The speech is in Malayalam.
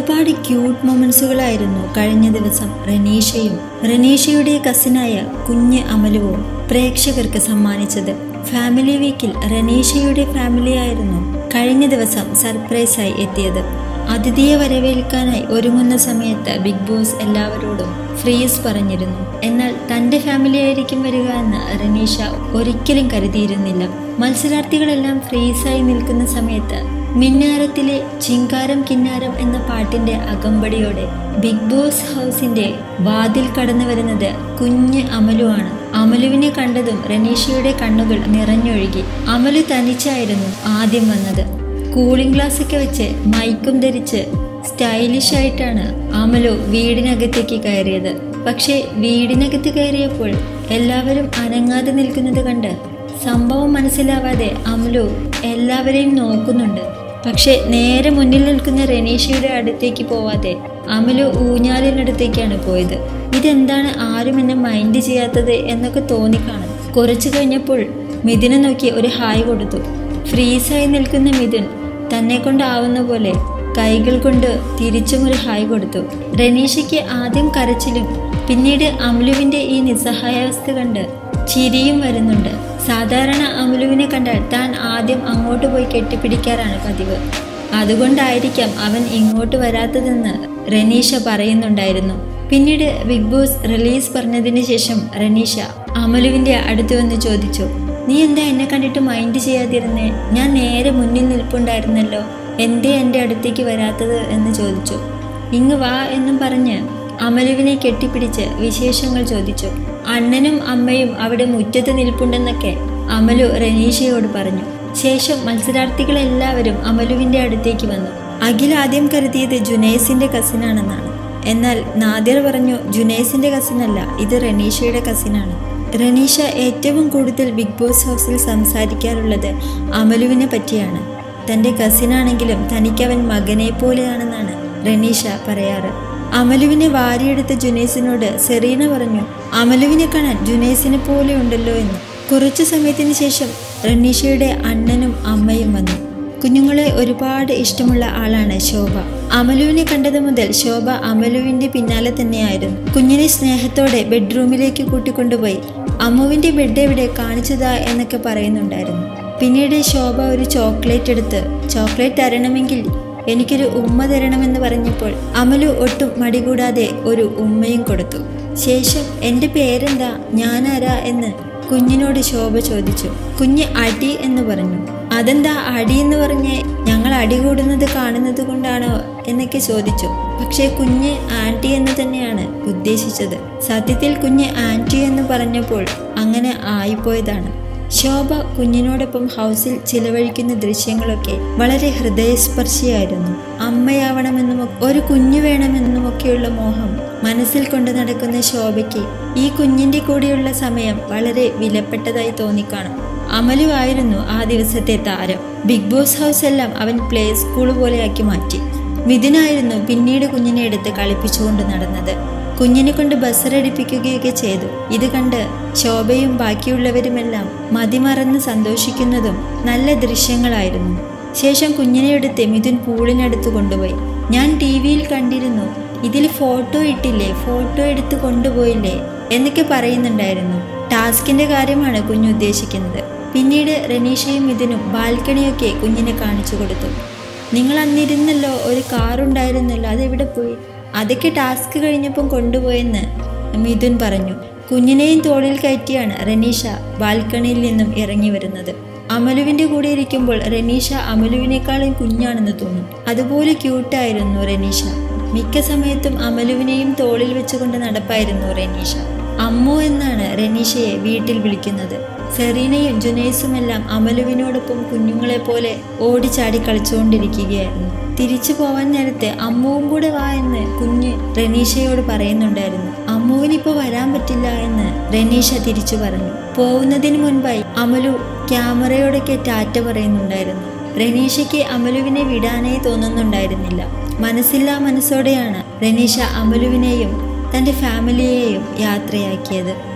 ഒരുപാട് ക്യൂട്ട് മൊമെന്റ്സുകളായിരുന്നു കഴിഞ്ഞ ദിവസം റനീഷയും റനീഷയുടെ കസിനായ കുഞ്ഞ് അമലുവും പ്രേക്ഷകർക്ക് സമ്മാനിച്ചത് ഫാമിലി വീക്കിൽ റനീഷയുടെ ഫാമിലിയായിരുന്നു കഴിഞ്ഞ ദിവസം സർപ്രൈസായി എത്തിയത് അതിഥിയെ വരവേൽക്കാനായി ഒരുങ്ങുന്ന സമയത്ത് ബിഗ് ബോസ് എല്ലാവരോടും ഫ്രീസ് പറഞ്ഞിരുന്നു എന്നാൽ തന്റെ ഫാമിലി ആയിരിക്കും വരിക എന്ന് റനീഷ ഒരിക്കലും കരുതിയിരുന്നില്ല മത്സരാർത്ഥികളെല്ലാം ഫ്രീസായി നിൽക്കുന്ന സമയത്ത് മിന്നാരത്തിലെ ചിങ്കാരം കിന്നാരം എന്ന പാട്ടിന്റെ അകമ്പടിയോടെ ബിഗ് ബോസ് ഹൗസിന്റെ വാതിൽ കടന്നു വരുന്നത് കുഞ്ഞ് അമലുവാണ് അമലുവിനെ കണ്ടതും റനീഷയുടെ കണ്ണുകൾ നിറഞ്ഞൊഴുകി അമലു തനിച്ചായിരുന്നു ആദ്യം വന്നത് കൂളിംഗ് ഗ്ലാസ് ഒക്കെ വെച്ച് മൈക്കും ധരിച്ച് സ്റ്റൈലിഷ് ആയിട്ടാണ് അമലു വീടിനകത്തേക്ക് കയറിയത് പക്ഷേ വീടിനകത്ത് കയറിയപ്പോൾ എല്ലാവരും അനങ്ങാതെ നിൽക്കുന്നത് കണ്ട് സംഭവം മനസ്സിലാവാതെ അമലു എല്ലാവരെയും നോക്കുന്നുണ്ട് പക്ഷെ നേരെ മുന്നിൽ നിൽക്കുന്ന റനീഷയുടെ അടുത്തേക്ക് പോവാതെ അമലു ഊഞ്ഞാലിനടുത്തേക്കാണ് പോയത് ഇതെന്താണ് ആരും എന്നെ മൈൻഡ് ചെയ്യാത്തത് എന്നൊക്കെ തോന്നിക്കാണും കുറച്ചു കഴിഞ്ഞപ്പോൾ മിഥുനെ നോക്കി ഒരു ഹായ് കൊടുത്തു ഫ്രീസായി നിൽക്കുന്ന മിഥുൻ തന്നെ കൊണ്ടാവുന്ന പോലെ കൈകൾ കൊണ്ട് തിരിച്ചും ഒരു ഹായ് കൊടുത്തു റനീഷയ്ക്ക് ആദ്യം കരച്ചിലും പിന്നീട് അമലുവിന്റെ ഈ നിസ്സഹായാവസ്ഥ കണ്ട് ചിരിയും വരുന്നുണ്ട് സാധാരണ അമലുവിനെ കണ്ടാൽ താൻ ആദ്യം അങ്ങോട്ട് പോയി കെട്ടിപ്പിടിക്കാറാണ് പതിവ് അതുകൊണ്ടായിരിക്കാം അവൻ ഇങ്ങോട്ട് വരാത്തതെന്ന് റനീഷ പറയുന്നുണ്ടായിരുന്നു പിന്നീട് ബിഗ് ബോസ് റിലീസ് പറഞ്ഞതിന് ശേഷം റനീഷ അമലുവിന്റെ അടുത്ത് വന്ന് ചോദിച്ചു നീ എന്താ എന്നെ കണ്ടിട്ട് മൈൻഡ് ചെയ്യാതിരുന്നേ ഞാൻ നേരെ മുന്നിൽ നിൽപ്പുണ്ടായിരുന്നല്ലോ എന്തേ എൻ്റെ അടുത്തേക്ക് വരാത്തത് എന്ന് ചോദിച്ചു ഇങ്ങ് വാ എന്നും പറഞ്ഞ് അമലുവിനെ കെട്ടിപ്പിടിച്ച് വിശേഷങ്ങൾ ചോദിച്ചു അണ്ണനും അമ്മയും അവിടെ മുറ്റത്ത് നിൽപ്പുണ്ടെന്നൊക്കെ അമലു റനീഷയോട് പറഞ്ഞു ശേഷം മത്സരാർത്ഥികളെല്ലാവരും അമലുവിന്റെ അടുത്തേക്ക് വന്നു അഖിൽ ആദ്യം കരുതിയത് ജുനൈസിന്റെ കസിനാണെന്നാണ് എന്നാൽ നാദിർ പറഞ്ഞു ജുനൈസിന്റെ കസിനല്ല ഇത് റനീഷയുടെ കസിനാണ് റനീഷ ഏറ്റവും കൂടുതൽ ബിഗ് ബോസ് ഹൗസിൽ സംസാരിക്കാറുള്ളത് അമലുവിനെ പറ്റിയാണ് തന്റെ കസിനാണെങ്കിലും തനിക്കവൻ മകനെ പോലെയാണെന്നാണ് റനീഷ പറയാറ് അമലുവിനെ വാരിയെടുത്ത ജുനൈസിനോട് സെറീന പറഞ്ഞു അമലുവിനെ കാണാൻ ജുനൈസിനെ പോലെ ഉണ്ടല്ലോ എന്ന് കുറച്ചു സമയത്തിന് ശേഷം റനീഷയുടെ അണ്ണനും അമ്മയും വന്നു കുഞ്ഞുങ്ങളെ ഒരുപാട് ഇഷ്ടമുള്ള ആളാണ് ശോഭ അമലുവിനെ കണ്ടത് മുതൽ ശോഭ അമലുവിന്റെ പിന്നാലെ തന്നെയായിരുന്നു കുഞ്ഞിനെ സ്നേഹത്തോടെ ബെഡ്റൂമിലേക്ക് കൂട്ടിക്കൊണ്ടുപോയി അമ്മുവിന്റെ ബെഡ് എവിടെ കാണിച്ചതാ എന്നൊക്കെ പറയുന്നുണ്ടായിരുന്നു പിന്നീട് ശോഭ ഒരു ചോക്ലേറ്റ് എടുത്ത് ചോക്ലേറ്റ് തരണമെങ്കിൽ എനിക്കൊരു ഉമ്മ തരണമെന്ന് പറഞ്ഞപ്പോൾ അമലു ഒട്ടും മടികൂടാതെ ഒരു ഉമ്മയും കൊടുത്തു ശേഷം എൻ്റെ പേരെന്താ ഞാനാരാ എന്ന് കുഞ്ഞിനോട് ശോഭ ചോദിച്ചു കുഞ്ഞ് അടി എന്ന് പറഞ്ഞു അതെന്താ അടി എന്ന് പറഞ്ഞ് ഞങ്ങൾ അടി കൂടുന്നത് കാണുന്നത് കൊണ്ടാണോ എന്നൊക്കെ ചോദിച്ചു പക്ഷേ കുഞ്ഞ് ആൻറ്റി എന്ന് തന്നെയാണ് ഉദ്ദേശിച്ചത് സത്യത്തിൽ കുഞ്ഞ് ആൻറ്റി എന്ന് പറഞ്ഞപ്പോൾ അങ്ങനെ ആയിപ്പോയതാണ് ശോഭ കുഞ്ഞിനോടൊപ്പം ഹൗസിൽ ചിലവഴിക്കുന്ന ദൃശ്യങ്ങളൊക്കെ വളരെ ഹൃദയസ്പർശിയായിരുന്നു അമ്മയാവണമെന്നും ഒരു കുഞ്ഞു വേണമെന്നുമൊക്കെയുള്ള മോഹം മനസ്സിൽ കൊണ്ടു നടക്കുന്ന ശോഭയ്ക്ക് ഈ കുഞ്ഞിന്റെ കൂടെയുള്ള സമയം വളരെ വിലപ്പെട്ടതായി തോന്നിക്കാണും അമലു ആയിരുന്നു ആ ദിവസത്തെ താരം ബിഗ് ബോസ് ഹൗസ് എല്ലാം അവൻ പ്ലേ സ്കൂൾ പോലെയാക്കി മാറ്റി മിഥുനായിരുന്നു പിന്നീട് കുഞ്ഞിനെ എടുത്ത് കളിപ്പിച്ചുകൊണ്ട് നടന്നത് കുഞ്ഞിനെ കൊണ്ട് ബസ്സറടിപ്പിക്കുകയൊക്കെ ചെയ്തു ഇത് കണ്ട് ശോഭയും ബാക്കിയുള്ളവരുമെല്ലാം മതിമറന്ന് സന്തോഷിക്കുന്നതും നല്ല ദൃശ്യങ്ങളായിരുന്നു ശേഷം കുഞ്ഞിനെ എടുത്ത് മിഥുൻ പൂളിനടുത്ത് കൊണ്ടുപോയി ഞാൻ ടി വിയിൽ കണ്ടിരുന്നു ഇതിൽ ഫോട്ടോ ഇട്ടില്ലേ ഫോട്ടോ എടുത്ത് കൊണ്ടുപോയില്ലേ എന്നൊക്കെ പറയുന്നുണ്ടായിരുന്നു ടാസ്കിന്റെ കാര്യമാണ് കുഞ്ഞ് ഉദ്ദേശിക്കുന്നത് പിന്നീട് റനീഷയും മിഥുനും ബാൽക്കണിയൊക്കെ കുഞ്ഞിനെ കാണിച്ചു കൊടുത്തു നിങ്ങൾ അന്നിരുന്നല്ലോ ഒരു കാർ ഉണ്ടായിരുന്നല്ലോ അതെവിടെ പോയി അതൊക്കെ ടാസ്ക് കഴിഞ്ഞപ്പം കൊണ്ടുപോയെന്ന് മിഥുൻ പറഞ്ഞു കുഞ്ഞിനെയും തോളിൽ കയറ്റിയാണ് റനീഷ ബാൽക്കണിയിൽ നിന്നും ഇറങ്ങി വരുന്നത് അമലുവിന്റെ കൂടെ ഇരിക്കുമ്പോൾ റനീഷ അമലുവിനേക്കാളും കുഞ്ഞാണെന്ന് തോന്നും അതുപോലെ ക്യൂട്ടായിരുന്നു റനീഷ മിക്ക സമയത്തും അമലുവിനെയും തോളിൽ വെച്ചുകൊണ്ട് നടപ്പായിരുന്നു റനീഷ അമ്മു എന്നാണ് റനീഷയെ വീട്ടിൽ വിളിക്കുന്നത് സെറീനയും ജുനൈസുമെല്ലാം അമലുവിനോടൊപ്പം കുഞ്ഞുങ്ങളെ പോലെ ഓടിച്ചാടി കളിച്ചുകൊണ്ടിരിക്കുകയായിരുന്നു തിരിച്ചു പോവാൻ നേരത്തെ അമ്മുവും കൂടെ വാ എന്ന് കുഞ്ഞ് റനീഷയോട് പറയുന്നുണ്ടായിരുന്നു അമ്മുവിനിപ്പോ വരാൻ പറ്റില്ല എന്ന് റനീഷ തിരിച്ചു പറഞ്ഞു പോകുന്നതിന് മുൻപായി അമലു ക്യാമറയോടൊക്കെ ടാറ്റ പറയുന്നുണ്ടായിരുന്നു റനീഷയ്ക്ക് അമലുവിനെ വിടാനേ തോന്നുന്നുണ്ടായിരുന്നില്ല മനസ്സില്ലാ മനസ്സോടെയാണ് റനീഷ അമലുവിനെയും തൻ്റെ ഫാമിലിയെയും യാത്രയാക്കിയത്